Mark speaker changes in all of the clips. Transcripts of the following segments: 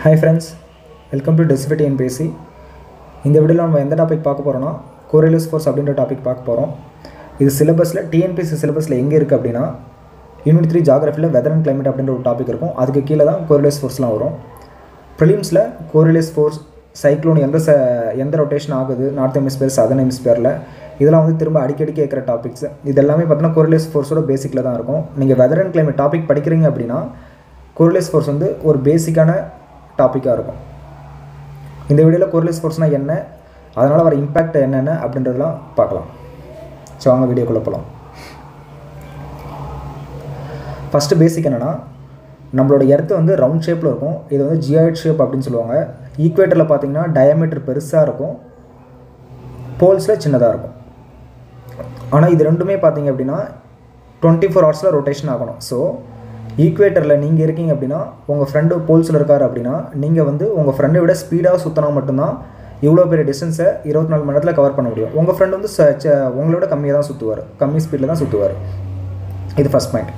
Speaker 1: hi friends welcome to டெசிஃபிட் NPSC இந்த வீடியோவில் நம்ம எந்த டாபிக் பார்க்க போகிறோம்னா கோரிலஸ் ஃபோர்ஸ் அப்படின்ற டாபிக் பார்க்க போகிறோம் இது சிலபஸில் டிஎன்பிஎஸ்சி சிலபஸில் எங்கே இருக்குது அப்படின்னா யூனிட் த்ரீ ஜாகிரஃபியில் வெதர் அண்ட் கிளைமேட் அப்படின்ற ஒரு டாபிக் இருக்கும் அதுக்கு கீழே தான் கோரிலஸ் ஃபோர்ஸ்லாம் வரும் ப்ரிலிம்ஸில் கோரிலஸ் ஃபோர்ஸ் சைக்ளோன் எந்த ச எந்த ரொட்டேஷன் ஆகுது நார்த் ஹெமிஸ்பியர் சதன் ஹெமிஸ்பியரில் இதெல்லாம் வந்து திரும்ப அடிக்கடி கேட்குற டாபிக்ஸ் இது எல்லாமே பார்த்தீங்கன்னா கோரிலேஸ் ஃபோர்ஸோட பேசிக்கில் தான் இருக்கும் நீங்கள் வெதர் அண்ட் கிளைமேட் டாபிக் படிக்கிறீங்க அப்படின்னா கோரிலேஸ் ஃபோர்ஸ் வந்து ஒரு பேசிக்கான டாப்பிக்காக இருக்கும் இந்த வீடியோவில் கோரிலேஸ் ஃபோர்ஸ்னால் என்ன அதனால் வர இம்பேக்ட் என்னென்ன அப்படின்றதெல்லாம் பார்க்கலாம் ஸோ வாங்க வீடியோக்குள்ளே போகலாம் ஃபஸ்ட்டு பேசிக் என்னென்னா நம்மளோட எர்த்து வந்து ரவுண்ட் ஷேப்பில் இருக்கும் இது வந்து ஜியாய்ட் ஷேப் அப்படின்னு சொல்லுவாங்க ஈக்குவேட்டரில் பார்த்தீங்கன்னா டயமீட்டர் பெருசாக இருக்கும் போல்ஸில் சின்னதாக இருக்கும் ஆனால் இது ரெண்டுமே பார்த்தீங்க அப்படின்னா டுவெண்ட்டி ஃபோர் ஹவர்ஸில் ரொட்டேஷன் ஆகணும் ஸோ ஈக்குவேட்டரில் நீங்கள் இருக்கீங்க அப்படின்னா உங்கள் ஃப்ரெண்டு போல்ஸில் இருக்கார் அப்படின்னா நீங்கள் வந்து உங்கள் ஃப்ரெண்டை விட ஸ்பீடாக சுற்றினா மட்டும்தான் இவ்வளோ பெரிய டிஸ்டன்ஸை இருபத்தி நாலு மணி நேரத்தில் கவர் பண்ண முடியும் உங்கள் ஃப்ரெண்ட் வந்து ச- ச- உங்களோட கம்மியாக தான் சுற்றுவார் கம்மி ஸ்பீடில் தான் சுற்றுவார் இது ஃபஸ்ட் பாயிண்ட்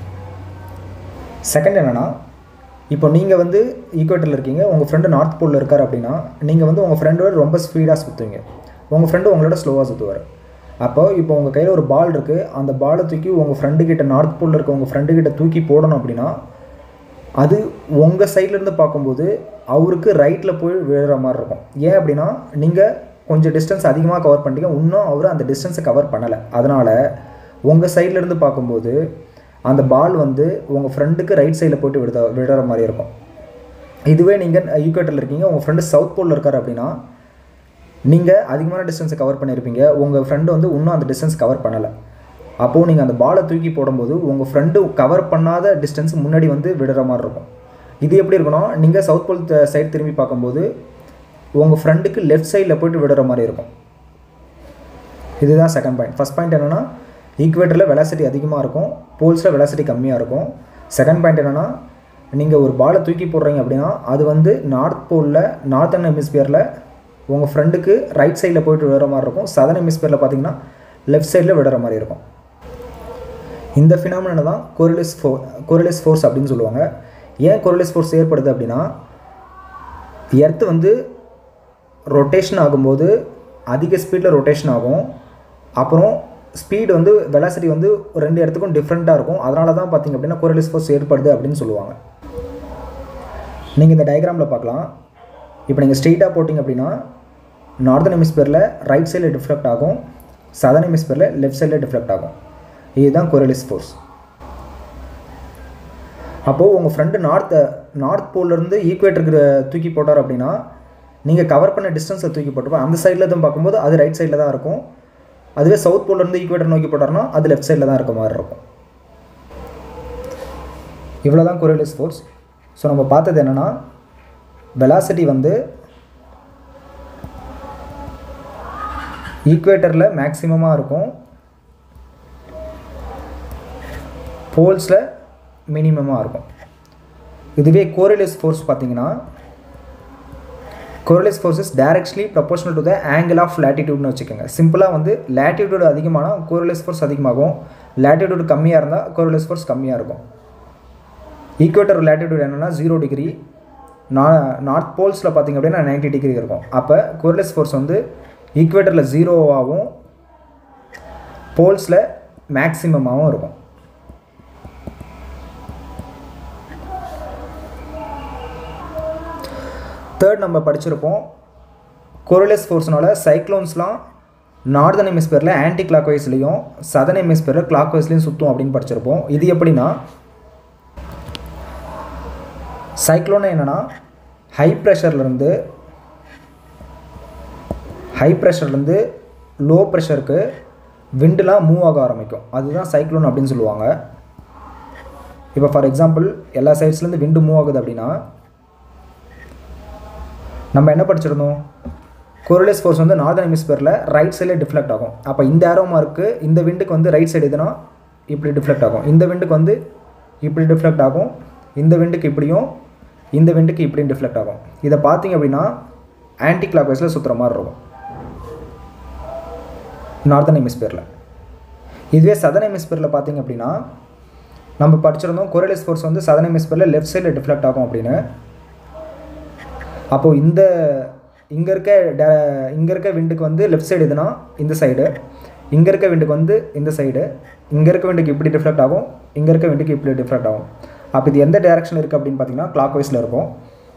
Speaker 1: செகண்ட் என்னென்னா இப்போ நீங்கள் வந்து ஈக்குவேட்டரில் இருக்கீங்க உங்கள் ஃப்ரெண்டு நார்த் போலில் இருக்கார் அப்படின்னா நீங்கள் வந்து உங்கள் ஃப்ரெண்டோட ரொம்ப ஸ்பீடாக சுற்றுவீங்க உங்கள் ஃப்ரெண்டு உங்களோட ஸ்லோவாக சுற்றுவார் அப்போ இப்போ உங்கள் கையில் ஒரு பால் இருக்குது அந்த பாலை தூக்கி உங்கள் ஃப்ரெண்டு கிட்ட நார்த் போலில் இருக்க உங்கள் ஃப்ரெண்டு கிட்ட தூக்கி போடணும் அப்படின்னா அது உங்கள் சைட்லேருந்து பார்க்கும்போது அவருக்கு ரைட்டில் போய் விழுற மாதிரி இருக்கும் ஏன் அப்படின்னா நீங்கள் கொஞ்சம் டிஸ்டன்ஸ் அதிகமாக கவர் பண்ணிட்டீங்க இன்னும் அவர் அந்த டிஸ்டன்ஸை கவர் பண்ணலை அதனால் உங்கள் சைட்லேருந்து பார்க்கும்போது அந்த பால் வந்து உங்கள் ஃப்ரெண்டுக்கு ரைட் சைடில் போயிட்டு விடுத விடுற மாதிரி இருக்கும் இதுவே நீங்கள் ஈக்குவேட்டரில் இருக்கீங்க உங்கள் ஃப்ரெண்டு சவுத் போலில் இருக்கார் அப்படின்னா நீங்கள் அதிகமான டிஸ்டன்ஸை கவர் பண்ணியிருப்பீங்க உங்கள் ஃப்ரெண்டு வந்து இன்னும் அந்த டிஸ்டன்ஸ் கவர் பண்ணலை அப்போது நீங்கள் அந்த பாலை தூக்கி போடும்போது உங்கள் ஃப்ரெண்டு கவர் பண்ணாத டிஸ்டன்ஸ் முன்னாடி வந்து விடுற மாதிரி இருக்கும் இது எப்படி இருக்குன்னா நீங்கள் சவுத் போல் சைடு திரும்பி பார்க்கும்போது உங்கள் ஃப்ரெண்டுக்கு லெஃப்ட் சைடில் போயிட்டு விடுற மாதிரி இருக்கும் இதுதான் செகண்ட் பாயிண்ட் ஃபஸ்ட் பாயிண்ட் என்னென்னா ஈக்குவேட்டரில் வெலாசிட்டி அதிகமாக இருக்கும் போல்ஸில் வெலாசிட்டி கம்மியாக இருக்கும் செகண்ட் பாயிண்ட் என்னென்னா நீங்கள் ஒரு பாலை தூக்கி போடுறீங்க அப்படின்னா அது வந்து நார்த் போலில் நார்த்தன் ஹெமிஸ்பியரில் உங்கள் ஃப்ரெண்டுக்கு ரைட் சைடில் போயிட்டு விடுற மாதிரி இருக்கும் சதன் ஹெமிஸ்பியரில் பார்த்தீங்கன்னா லெஃப்ட் சைடில் விடுற மாதிரி இருக்கும் இந்த ஃபினாமினா தான் கோரிலிஸ் ஃபோ கோரிலிஸ் ஃபோர்ஸ் அப்படின்னு சொல்லுவாங்க ஏன் கோரிலிஸ் ஃபோர்ஸ் ஏற்படுது அப்படின்னா எர்த்து வந்து ரொட்டேஷன் ஆகும்போது அதிக ஸ்பீடில் ரொட்டேஷன் ஆகும் அப்புறம் ஸ்பீடு வந்து வெலாசிட்டி வந்து ரெண்டு இடத்துக்கும் டிஃப்ரெண்ட்டாக இருக்கும் அதனால தான் பார்த்தீங்க அப்படின்னா கோரிலிஸ் ஃபோர்ஸ் ஏற்படுது அப்படின்னு சொல்லுவாங்க நீங்கள் இந்த டயக்ராமில் பார்க்கலாம் இப்போ நீங்கள் ஸ்ட்ரெயிட்டாக போட்டிங்க அப்படின்னா நார்தன் ஹெமிஸ்பியரில் ரைட் சைடில் டிஃப்ளெக்ட் ஆகும் சதன் ஹெமிஸ்பியரில் லெஃப்ட் சைடில் டிஃப்ளெக்ட் ஆகும் இதுதான் கோரிலிஸ் ஃபோர்ஸ் அப்போது உங்கள் ஃப்ரெண்டு நார்த் நார்த் போல்லேருந்து ஈக்குவேட்டருக்கு தூக்கி போட்டார் அப்படின்னா நீங்கள் கவர் பண்ண டிஸ்டன்ஸை தூக்கி போட்டுப்போம் அந்த சைடில் தான் பார்க்கும்போது அது ரைட் சைடில் தான் இருக்கும் அதுவே சவுத் போல்லேருந்து ஈக்குவேட்டர் நோக்கி போட்டார்னா அது லெஃப்ட் சைடில் தான் இருக்க மாதிரி இருக்கும் இவ்வளோ தான் கோரிலிஸ் ஃபோர்ஸ் ஸோ நம்ம பார்த்தது என்னென்னா வெலாசிட்டி வந்து ஈக்குவேட்டரில் மேக்ஸிமமாக இருக்கும் போல்ஸில் மினிமமாக இருக்கும் இதுவே கோரிலேஸ் ஃபோர்ஸ் பார்த்தீங்கன்னா Coriolis force is directly proportional to the angle of லேட்டிடியூட்னு வச்சுக்கோங்க சிம்பிளாக வந்து லேட்டிடியூட் அதிகமானால் கோரிலேஸ் ஃபோர்ஸ் அதிகமாகும் லேட்டிடியூட் கம்மியாக இருந்தால் கோரிலேஸ் ஃபோர்ஸ் கம்மியாக இருக்கும் ஈக்குவேட்டர் லேட்டிடியூட் என்னென்னா ஜீரோ டிகிரி நா நார்த் போல்ஸில் பார்த்தீங்க அப்படின்னா 90 டிகிரி இருக்கும் அப்போ கோரிலேஸ் ஃபோர்ஸ் வந்து ஈக்குவேட்டரில் ஜீரோவாகவும் போல்ஸில் மேக்ஸிமமாகவும் இருக்கும் தேர்ட் நம்ம படிச்சிருப்போம் கோரிலேஸ் ஃபோர்ஸ்னால சைக்ளோன்ஸ்லாம் நார்தன் ஹெமிஸ்பியரில் ஆன்டி கிளாக் வைஸ்லேயும் சதன் ஹெமிஸ்பியரில் கிளாக் வைஸ்லேயும் சுற்றும் அப்படின்னு படிச்சிருப்போம் இது எப்படின்னா சைக்ளோன் என்னென்னா ஹை ப்ரெஷர்லேருந்து ஹை ப்ரெஷர்லேருந்து லோ ப்ரெஷருக்கு விண்டுலாம் மூவ் ஆக ஆரம்பிக்கும் அதுதான் சைக்ளோன் அப்படின்னு சொல்லுவாங்க இப்போ ஃபார் எக்ஸாம்பிள் எல்லா சைட்ஸ்லேருந்து விண்டு மூவ் ஆகுது அப்படின்னா நம்ம என்ன படிச்சிருந்தோம் கோரிலேஸ் ஃபோர்ஸ் வந்து நார்தன் ஹெமிஸ்பியரில் ரைட் சைடில் டிஃப்ளெக்ட் ஆகும் அப்போ இந்த ஏரோ மார்க்கு இந்த விண்டுக்கு வந்து ரைட் சைடு எதுனா இப்படி டிஃப்ளெக்ட் ஆகும் இந்த விண்டுக்கு வந்து இப்படி டிஃப்ளெக்ட் ஆகும் இந்த விண்டுக்கு இப்படியும் இந்த விண்டுக்கு இப்படியும் டிஃப்ளெக்ட் ஆகும் இதை பார்த்தீங்க அப்படின்னா ஆன்டி கிளாக் வைஸில் சுற்றுற மாதிரி இருக்கும் நார்தன் ஹெமிஸ்பியரில் இதுவே சதன் ஹெமிஸ்பியரில் பார்த்தீங்க அப்படின்னா நம்ம படிச்சிருந்தோம் கோரிலேஸ் ஃபோர்ஸ் வந்து சதன் ஹெமிஸ்பியரில் லெஃப்ட் சைடில் டிஃப்ளெக்ட் ஆகும் அப்படின்னு அப்போது இந்த இங்கே இருக்க டே இங்கே இருக்க விண்டுக்கு வந்து லெஃப்ட் சைடு இதுனா இந்த சைடு இங்கே இருக்க விண்டுக்கு வந்து இந்த சைடு இங்கே இருக்க விண்டுக்கு இப்படி டிஃப்ளெக்ட் ஆகும் இங்கே இருக்க விண்டுக்கு இப்படி டிஃப்ளெக்ட் ஆகும் அப்போ இது எந்த டேரக்ஷன் இருக்குது அப்படின்னு பார்த்தீங்கன்னா கிளாக் வைஸில் இருக்கும்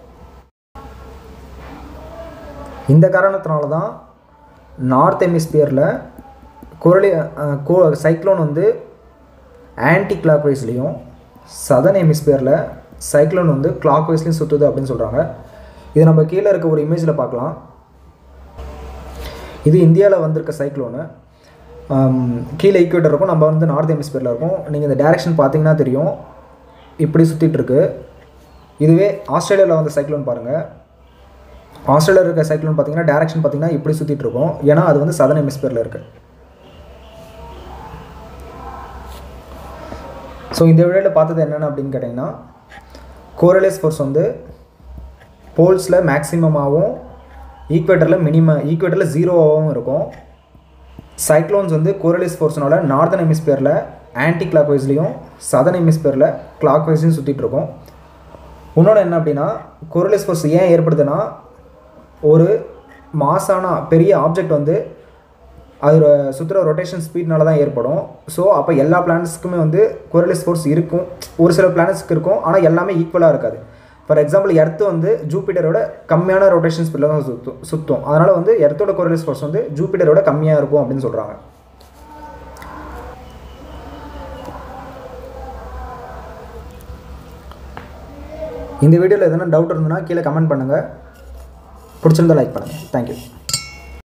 Speaker 1: இந்த காரணத்தினால தான் நார்த் ஹெமிஸ்பியரில் குரலி கோ சைக்ளோன் வந்து ஆன்டி கிளாக் வைஸ்லேயும் சதன் ஹெமிஸ்பியரில் சைக்ளோன் வந்து கிளாக் வைஸ்லேயும் சுற்றுது அப்படின்னு சொல்கிறாங்க இது நம்ம கீழே இருக்க ஒரு இமேஜில் பார்க்கலாம் இது இந்தியாவில் வந்திருக்க சைக்ளோனு கீழே ஈக்குவேட்டர் இருக்கும் நம்ம வந்து நார்த் ஹெமிஸ்பியரில் இருக்கும் நீங்கள் இந்த டேரெக்ஷன் பார்த்தீங்கன்னா தெரியும் இப்படி சுற்றிட்டு இருக்கு இதுவே ஆஸ்திரேலியாவில் வந்த சைக்ளோன் பாருங்கள் ஆஸ்திரேலியாவில் இருக்க சைக்ளோன் பார்த்தீங்கன்னா டேரெக்ஷன் பார்த்தீங்கன்னா இப்படி சுற்றிட்டு இருக்கும் ஏன்னா அது வந்து சதன் ஹெமிஸ்பியரில் இருக்குது ஸோ இந்த வீடியோவில் பார்த்தது என்னென்ன அப்படின்னு கேட்டிங்கன்னா கோரலேஸ் ஃபோர்ஸ் வந்து போல்ஸில் மேக்ஸிமமாகவும் ஈக்குவேட்டரில் மினிமம் ஈக்குவேட்டரில் ஜீரோவாகவும் இருக்கும் சைக்ளோன்ஸ் வந்து கோரலிஸ் ஃபோர்ஸ்னால நார்தன் ஹெமிஸ்பியரில் ஆன்டி கிளாக் வைஸ்லேயும் சதன் ஹெமிஸ்பியரில் கிளாக் வைஸ்லையும் சுற்றிட்டு இருக்கும் இன்னொன்று என்ன அப்படின்னா கோரலிஸ் ஃபோர்ஸ் ஏன் ஏற்படுதுன்னா ஒரு மாசான பெரிய ஆப்ஜெக்ட் வந்து அது சுற்றுற ரொட்டேஷன் ஸ்பீட்னால தான் ஏற்படும் ஸோ அப்போ எல்லா பிளானட்ஸ்க்குமே வந்து கோரலிஸ் ஃபோர்ஸ் இருக்கும் ஒரு சில பிளானட்ஸ்க்கு இருக்கும் ஆனால் எல்லாமே ஈக்குவலாக இருக்காது ஃபார் எக்ஸாம்பிள் எர்த்து வந்து ஜூபிட்டரோட கம்மியான ரொட்டேஷன் ஸ்பீடில் தான் சுற்றும் சுற்றும் அதனால் வந்து எர்த்தோட கோரலிஸ் ஃபோர்ஸ் வந்து ஜூபிட்டரோட கம்மியாக இருக்கும் அப்படின்னு சொல்கிறாங்க இந்த வீடியோவில் எதனா டவுட் இருந்ததுன்னா கீழே கமெண்ட் பண்ணுங்கள் பிடிச்சிருந்தா லைக் பண்ணுங்கள் தேங்க்யூ